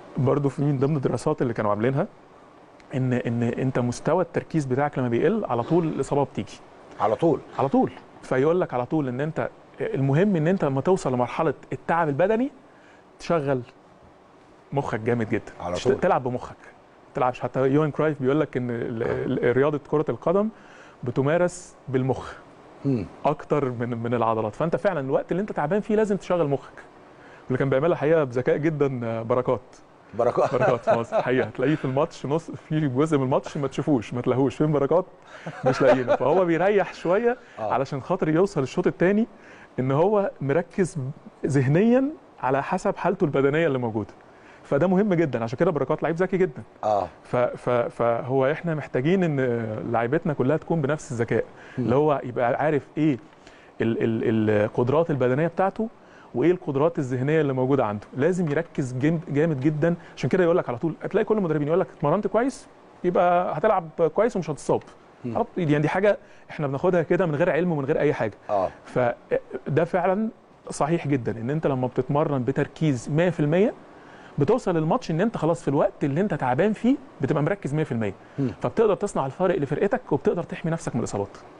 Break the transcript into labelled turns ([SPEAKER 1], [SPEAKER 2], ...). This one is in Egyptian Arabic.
[SPEAKER 1] برضه في من ضمن الدراسات اللي كانوا عاملينها ان ان انت مستوى التركيز بتاعك لما بيقل على طول الاصابه بتيجي
[SPEAKER 2] على طول
[SPEAKER 1] على طول فيقول لك على طول ان انت المهم ان انت لما توصل لمرحله التعب البدني تشغل مخك جامد جدا
[SPEAKER 2] على
[SPEAKER 1] تشت-
[SPEAKER 2] طول.
[SPEAKER 1] تلعب بمخك تلعبش حتى يوهان كرايف بيقول لك ان ال- ال- رياضه كره القدم بتمارس بالمخ
[SPEAKER 2] مم.
[SPEAKER 1] اكتر من من العضلات فانت فعلا الوقت اللي انت تعبان فيه لازم تشغل مخك اللي كان بيعملها الحقيقه بذكاء جدا آه، بركات
[SPEAKER 2] بركات
[SPEAKER 1] بركات في مصر الحقيقه تلاقيه في الماتش نص في جزء من الماتش ما تشوفوش ما تلاقوش فين بركات مش لاقيينه فهو بيريح شويه
[SPEAKER 2] آه.
[SPEAKER 1] علشان خاطر يوصل الشوط الثاني ان هو مركز ذهنيا على حسب حالته البدنيه اللي موجوده فده مهم جدا عشان كده بركات لعيب ذكي جدا
[SPEAKER 2] اه
[SPEAKER 1] ف ف فهو احنا محتاجين ان لعيبتنا كلها تكون بنفس الذكاء اللي هو يبقى عارف ايه ال ال القدرات البدنيه بتاعته وايه القدرات الذهنيه اللي موجوده عنده لازم يركز جامد جامد جدا عشان كده يقول لك على طول هتلاقي كل المدربين يقول لك اتمرنت كويس يبقى هتلعب كويس ومش هتصاب على طول. يعني دي حاجه احنا بناخدها كده من غير علم ومن غير اي حاجه
[SPEAKER 2] اه
[SPEAKER 1] فده فعلا صحيح جدا ان انت لما بتتمرن بتركيز 100% بتوصل للماتش ان انت خلاص في الوقت اللي انت تعبان فيه بتبقى مركز 100% فبتقدر تصنع الفارق لفرقتك وبتقدر تحمي نفسك من الاصابات